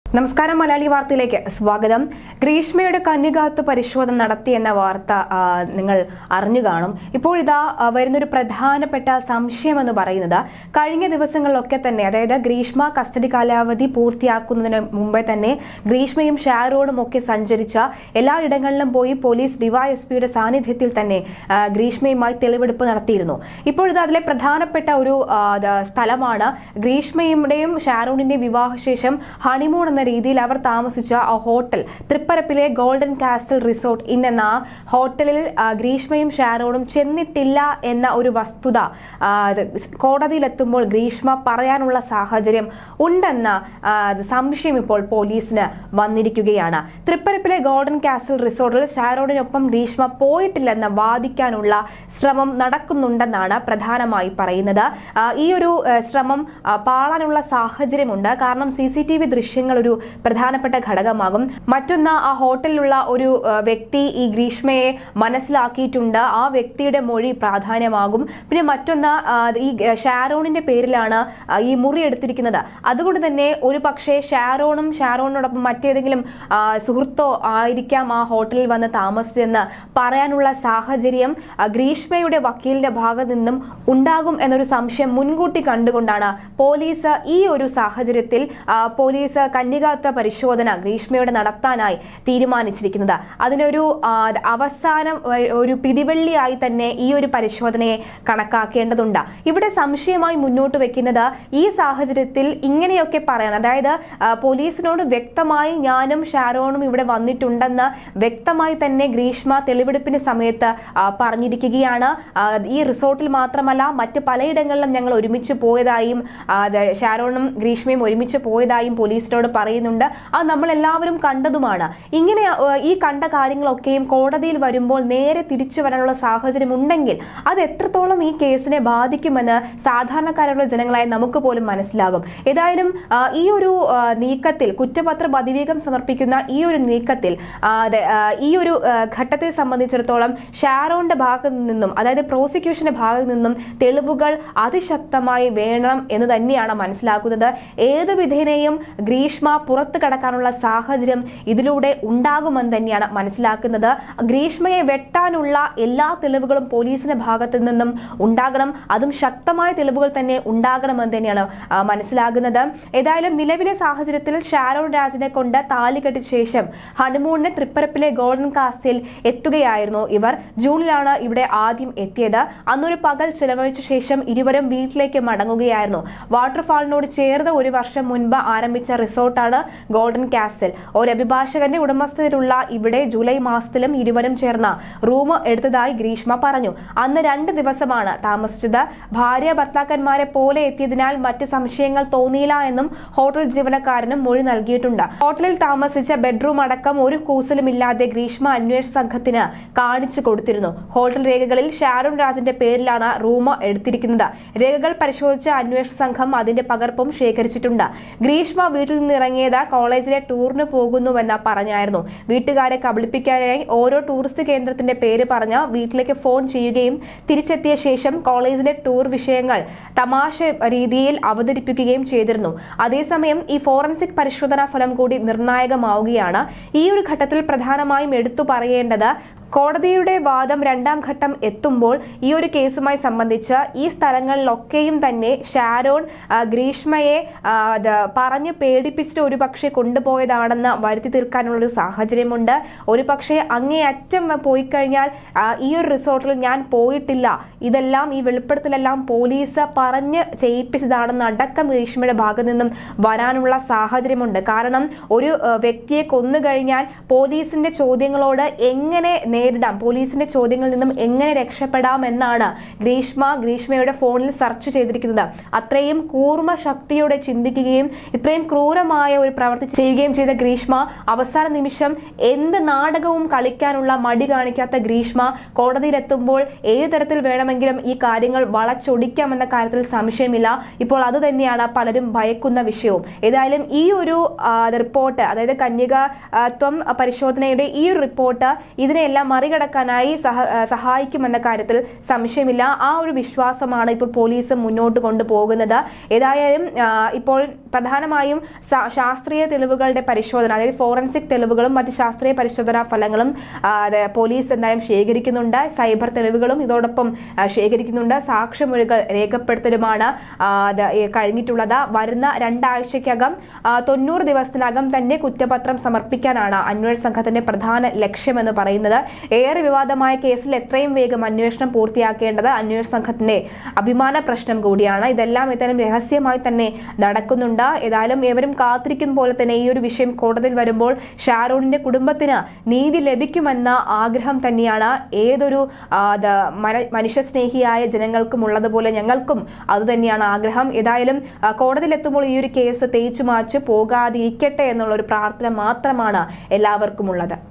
നമസ്കാരം മലയാളി വാർത്തയിലേക്ക് സ്വാഗതം ഗ്രീഷ്മയുടെ കന്യകാത്വ പരിശോധന നടത്തിയെന്ന വാർത്ത ആ, നിങ്ങൾ അറിഞ്ഞു കാണും ഇപ്പോഴിതാ ആ, വരുന്നൊരു പ്രധാനപ്പെട്ട സംശയം എന്ന് പറയുന്നത് കഴിഞ്ഞ ദിവസങ്ങളിലൊക്കെ തന്നെ അതായത് ഗ്രീഷ്മ കസ്റ്റഡി കാലാവധി പൂർത്തിയാക്കുന്നതിന് മുമ്പേ തന്നെ ഗ്രീഷ്മയും ഷാരോണും ഒക്കെ സഞ്ചരിച്ച എല്ലായിടങ്ങളിലും പോയി പോലീസ് ഡിവൈഎസ്പിയുടെ സാന്നിധ്യത്തിൽ തന്നെ ആ, ഗ്രീഷ്മയുമായി തെളിവെടുപ്പ് നടത്തിയിരുന്നു ഇപ്പോഴിത് അതിലെ പ്രധാനപ്പെട്ട ഒരു ആ, ദ- സ്ഥലമാണ് ഗ്രീഷ്മയുടെയും ഷാരൂണിന്റെയും വിവാഹശേഷം ഹണിമൂൺ എന്ന രീതിയിൽ അവർ താമസിച്ച ആ ഹോട്ടൽ തൃപ്പരപ്പിലെ ഗോൾഡൻ കാസ്റ്റൽ റിസോർട്ട് ഇൻ എന്ന ആ ഹോട്ടലിൽ ആ, ഗ്രീഷ്മയും ഷാരോണും ചെന്നിട്ടില്ല എന്ന ഒരു വസ്തുത ആ, അത് കോടതിയിലെത്തുമ്പോൾ ഗ്രീഷ്മ പറയാനുള്ള സാഹചര്യം ഉണ്ടെന്ന ആ, അത് സംശയം ഇപ്പോൾ പോലീസിന് വന്നിരിക്കുകയാണ് തൃപ്പരപ്പിലെ ഗോൾഡൻ കാസ്റ്റൽ റിസോർട്ടിൽ ഷാരോണിനൊപ്പം ഗ്രീഷ്മ പോയിട്ടില്ലെന്ന് വാദിക്കാനുള്ള ശ്രമം നടക്കുന്നുണ്ടെന്നാണ് പ്രധാനമായി പറയുന്നത് ആ, ഈ ഒരു ആ, ശ്രമം ആ, പാളാനുള്ള സാഹചര്യമുണ്ട് കാരണം സി സി ടി വി ദൃശ്യങ്ങൾ ഒരു പ്രധാനപ്പെട്ട ഘടകമാകും മറ്റൊന്ന് ആ ഹോട്ടലിലുള്ള ഒരു ആ, വ്യക്തി ഈ ഗ്രീഷ്മയെ മനസ്സിലാക്കിയിട്ടുണ്ട് ആ വ്യക്തിയുടെ മൊഴി പ്രാധാന്യമാകും പിന്നെ മറ്റൊന്ന് ആ, ഈ ഷാരോണിന്റെ പേരിലാണ് ആ, ഈ മുറി എടുത്തിരിക്കുന്നത് അതുകൊണ്ട് തന്നെ ഒരു പക്ഷേ ഷാരോണും ഷാരോണിനോടൊപ്പം മറ്റേതെങ്കിലും ആ, സുഹൃത്തോ ആയിരിക്കാം ആ ഹോട്ടലിൽ വന്ന് താമസിച്ചെന്ന് പറയാനുള്ള സാഹചര്യം ആ, ഗ്രീഷ്മയുടെ വക്കീലിന്റെ ഭാഗത്ത് നിന്നും ഉണ്ടാകും എന്നൊരു സംശയം മുൻകൂട്ടി കണ്ടുകൊണ്ടാണ് പോലീസ് ഈ ഒരു സാഹചര്യത്തിൽ ആ, പോലീസ് കന്യകാത്വ പരിശോധന ഗ്രീഷ്മയുടെ നടത്താനായി തീരുമാനിച്ചിരിക്കുന്നത് അതിനൊരു ആ, അവസാനം ഒ- ഒരു പിടിവള്ളിയായി തന്നെ ഈ ഒരു പരിശോധനയെ കണക്കാക്കേണ്ടതുണ്ട് ഇവിടെ സംശയമായി മുന്നോട്ട് വെക്കുന്നത് ഈ സാഹചര്യത്തിൽ ഇങ്ങനെയൊക്കെ പറയാൻ അതായത് ആ, പോലീസിനോട് വ്യക്തമായി ഞാനും ഷാരോണും ഇവിടെ വന്നിട്ടുണ്ടെന്ന് വ്യക്തമായി തന്നെ ഗ്രീഷ്മ തെളിവെടുപ്പിന് സമയത്ത് ആ, പറഞ്ഞിരിക്കുകയാണ് ആ, ഈ റിസോർട്ടിൽ മാത്രമല്ല മറ്റ് പലയിടങ്ങളിലും ഞങ്ങൾ ഒരുമിച്ച് പോയതായും ആ, അത് ഷാരോണും ഗ്രീഷ്മയും ഒരുമിച്ച് പോയതായും പോലീസിനോട് പറയുന്നുണ്ട് അത് നമ്മൾ എല്ലാവരും കണ്ടതുമാണ് ഇങ്ങനെ ആ, ഈ കണ്ട കാര്യങ്ങളൊക്കെയും കോടതിയിൽ വരുമ്പോൾ നേരെ തിരിച്ചു വരാനുള്ള സാഹചര്യം ഉണ്ടെങ്കിൽ അത് എത്രത്തോളം ഈ കേസിനെ ബാധിക്കുമെന്ന് സാധാരണക്കാരുള്ള ജനങ്ങളായ നമുക്ക് പോലും മനസ്സിലാകും ഏതായാലും ആ, ഈ ഒരു ആ, നീക്കത്തിൽ കുറ്റപത്രം അതിവേഗം സമർപ്പിക്കുന്ന ഈ ഒരു നീക്കത്തിൽ ആ, അതെ, ആ, ഈ ഒരു ആ, ഘട്ടത്തെ സംബന്ധിച്ചിടത്തോളം ഷാരോന്റെ ഭാഗത്ത് നിന്നും അതായത് പ്രോസിക്യൂഷന്റെ ഭാഗത്ത് നിന്നും തെളിവുകൾ അതിശക്തമായി വേണം എന്ന് തന്നെയാണ് മനസ്സിലാക്കുന്നത് ഏത് വിധേനയും ഗ്രീഷ്മ പുറത്തു കടക്കാനുള്ള സാഹചര്യം ഇതിലൂടെ ഉണ്ടാകുമെന്ന് തന്നെയാണ് മനസ്സിലാക്കുന്നത് ഗ്രീഷ്മയെ വെട്ടാനുള്ള എല്ലാ തെളിവുകളും പോലീസിന്റെ ഭാഗത്തു നിന്നും ഉണ്ടാകണം അതും ശക്തമായ തെളിവുകൾ തന്നെ ഉണ്ടാകണമെന്ന് തന്നെയാണ് ആ, മനസ്സിലാകുന്നത് ഏതായാലും നിലവിലെ സാഹചര്യത്തിൽ ഷാരോൺ രാജിനെ കൊണ്ട് താലി കെട്ടിയ ശേഷം ഹണിമൂണിന് തൃപ്പരപ്പിലെ ഗോൾഡൻ കാസ്റ്റിൽ എത്തുകയായിരുന്നു ഇവർ ജൂണിലാണ് ഇവിടെ ആദ്യം എത്തിയത് അന്നൊരു പകൽ ചെലവഴിച്ച ശേഷം ഇരുവരും വീട്ടിലേക്ക് മടങ്ങുകയായിരുന്നു വാട്ടർഫാളിനോട് ചേർന്ന് ഒരു വർഷം മുൻപ് ആരംഭിച്ച റിസോർട്ടാണ് ഗോൾഡൻ കാസിൽ ഒരു അഭിഭാഷകന്റെ ഉടമസ്ഥതയിലുള്ള ഇവിടെ ജൂലൈ മാസത്തിലും ഇരുവരും ചേർന്ന് റൂം എടുത്തതായി ഗ്രീഷ്മ പറഞ്ഞു അന്ന് രണ്ട് ദിവസമാണ് താമസിച്ചത് ഭാര്യ ഭർത്താക്കന്മാരെ പോലെ എത്തിയതിനാൽ മറ്റ് സംശയങ്ങൾ തോന്നിയില്ല എന്നും ഹോട്ടൽ ജീവനക്കാരനും മൊഴി നൽകിയിട്ടുണ്ട് ഹോട്ടലിൽ താമസിച്ച ബെഡ്റൂം അടക്കം ഒരു കൂസലുമില്ലാതെ ഗ്രീഷ്മ അന്വേഷണ സംഘത്തിന് കാണിച്ചു കൊടുത്തിരുന്നു ഹോട്ടൽ രേഖകളിൽ ഷാരോൺ രാജിന്റെ പേരിലാണ് റൂം എടുത്തിരിക്കുന്നത് രേഖകൾ പരിശോധിച്ച അന്വേഷണ സംഘം അതിന്റെ പകർപ്പും ശേഖരിച്ചിട്ടുണ്ട് ഗ്രീഷ്മ വീട്ടിൽ നിന്ന് ഇറങ്ങിയത് കോളേജിലെ ടൂറിന് പോകുന്നുവെന്ന് പറഞ്ഞായിരുന്നു വീട്ടുകാരെ കബളിപ്പിക്കാനായി ഓരോ ടൂറിസ്റ്റ് കേന്ദ്രത്തിന്റെ പേര് പറഞ്ഞ് വീട്ടിലേക്ക് ഫോൺ ചെയ്യുകയും തിരിച്ചെത്തിയ ശേഷം കോളേജിലെ ടൂർ വിഷയങ്ങൾ തമാശ രീതിയിൽ അവതരിപ്പിക്കുകയും ചെയ്തിരുന്നു അതേസമയം ഈ ഫോറൻസിക് പരിശോധനാ ഫലം കൂടി നിർണായകമാവുകയാണ് ഈ ഒരു ഘട്ടത്തിൽ പ്രധാനമായും എടുത്തു പറയേണ്ടത് കോടതിയുടെ വാദം രണ്ടാം ഘട്ടം എത്തുമ്പോൾ ഈ ഒരു കേസുമായി സംബന്ധിച്ച് ഈ സ്ഥലങ്ങളിലൊക്കെയും തന്നെ ഷാരോൺ ആ, ഗ്രീഷ്മയെ ആ, അത് പറഞ്ഞ് പേടിപ്പിച്ചിട്ട് ഒരുപക്ഷെ കൊണ്ടുപോയതാണെന്ന് വരുത്തി തീർക്കാനുള്ള ഒരു സാഹചര്യമുണ്ട് ഒരുപക്ഷെ അങ്ങേയറ്റം പോയി കഴിഞ്ഞാൽ ആ, ഈ ഒരു റിസോർട്ടിൽ ഞാൻ പോയിട്ടില്ല ഇതെല്ലാം ഈ വെളിപ്പെടുത്തലെല്ലാം പോലീസ് പറഞ്ഞ് ചെയ്യിപ്പിച്ചതാണെന്ന് അടക്കം ഗ്രീഷ്മയുടെ ഭാഗത്ത് നിന്നും വരാനുള്ള സാഹചര്യമുണ്ട് കാരണം ഒരു ആ, വ്യക്തിയെ കൊന്നു കഴിഞ്ഞാൽ പോലീസിന്റെ ചോദ്യങ്ങളോട് എങ്ങനെ നേരിടാം പോലീസിന്റെ ചോദ്യങ്ങളിൽ നിന്നും എങ്ങനെ രക്ഷപ്പെടാം എന്നാണ് ഗ്രീഷ്മ ഗ്രീഷ്മയുടെ ഫോണിൽ സെർച്ച് ചെയ്തിരിക്കുന്നത് അത്രയും കൂർമ്മ ശക്തിയോടെ ചിന്തിക്കുകയും ഇത്രയും ക്രൂരമായ ഒരു പ്രവൃത്തി ചെയ്യുകയും ചെയ്ത ഗ്രീഷ്മ അവസാന നിമിഷം എന്ത് നാടകവും കളിക്കാനുള്ള മടി കാണിക്കാത്ത ഗ്രീഷ്മ കോടതിയിലെത്തുമ്പോൾ ഏത് തരത്തിൽ വേണമെങ്കിലും ഈ കാര്യങ്ങൾ വളച്ചൊടിക്കാമെന്ന കാര്യത്തിൽ സംശയമില്ല ഇപ്പോൾ അത് തന്നെയാണ് പലരും ഭയക്കുന്ന വിഷയവും ഏതായാലും ഈ ഒരു ആ, റിപ്പോർട്ട് അതായത് കന്യകത്വം പരിശോധനയുടെ ഈ ഒരു റിപ്പോർട്ട് ഇതിനെയെല്ലാം മറികടക്കാനായി സഹ ആ, സഹായിക്കുമെന്ന കാര്യത്തിൽ സംശയമില്ല ആ ഒരു വിശ്വാസമാണ് ഇപ്പോൾ പോലീസ് മുന്നോട്ട് കൊണ്ടുപോകുന്നത് ഏതായാലും ആ, ഇപ്പോൾ പ്രധാനമായും സ- ശാസ്ത്രീയ തെളിവുകളുടെ പരിശോധന അതായത് ഫോറൻസിക് തെളിവുകളും മറ്റ് ശാസ്ത്രീയ പരിശോധനാ ഫലങ്ങളും ആ, അത് പോലീസ് എന്തായാലും ശേഖരിക്കുന്നുണ്ട് സൈബർ തെളിവുകളും ഇതോടൊപ്പം ആ, ശേഖരിക്കുന്നുണ്ട് സാക്ഷിമൊഴികൾ രേഖപ്പെടുത്തലുമാണ് ആ, അത് ഈ കഴിഞ്ഞിട്ടുള്ളത് വരുന്ന രണ്ടാഴ്ചക്കകം ആ, തൊണ്ണൂറ് ദിവസത്തിനകം തന്നെ കുറ്റപത്രം സമർപ്പിക്കാനാണ് അന്വേഷണ സംഘത്തിന്റെ പ്രധാന ലക്ഷ്യമെന്ന് പറയുന്നത് ഏറെ വിവാദമായ കേസിൽ എത്രയും വേഗം അന്വേഷണം പൂർത്തിയാക്കേണ്ടത് അന്വേഷണ സംഘത്തിന്റെ അഭിമാന പ്രശ്നം കൂടിയാണ് ഇതെല്ലാം ഏതായാലും രഹസ്യമായി തന്നെ നടക്കുന്നുണ്ട് ഏതായാലും ഏവരും കാത്തിരിക്കുന്ന പോലെ തന്നെ ഈ ഒരു വിഷയം കോടതിയിൽ വരുമ്പോൾ ഷാരൂണിന്റെ കുടുംബത്തിന് നീതി ലഭിക്കുമെന്ന ആഗ്രഹം തന്നെയാണ് ഏതൊരു ആ, ദ- മന- മനുഷ്യസ്നേഹിയായ ജനങ്ങൾക്കും ഉള്ളതുപോലെ ഞങ്ങൾക്കും അതുതന്നെയാണ് ആഗ്രഹം ഏതായാലും ആ, കോടതിയിലെത്തുമ്പോൾ ഈ ഒരു കേസ് തേച്ചു മാച്ച് പോകാതിരിക്കട്ടെ എന്നുള്ള ഒരു പ്രാർത്ഥന മാത്രമാണ് എല്ലാവർക്കും ഉള്ളത്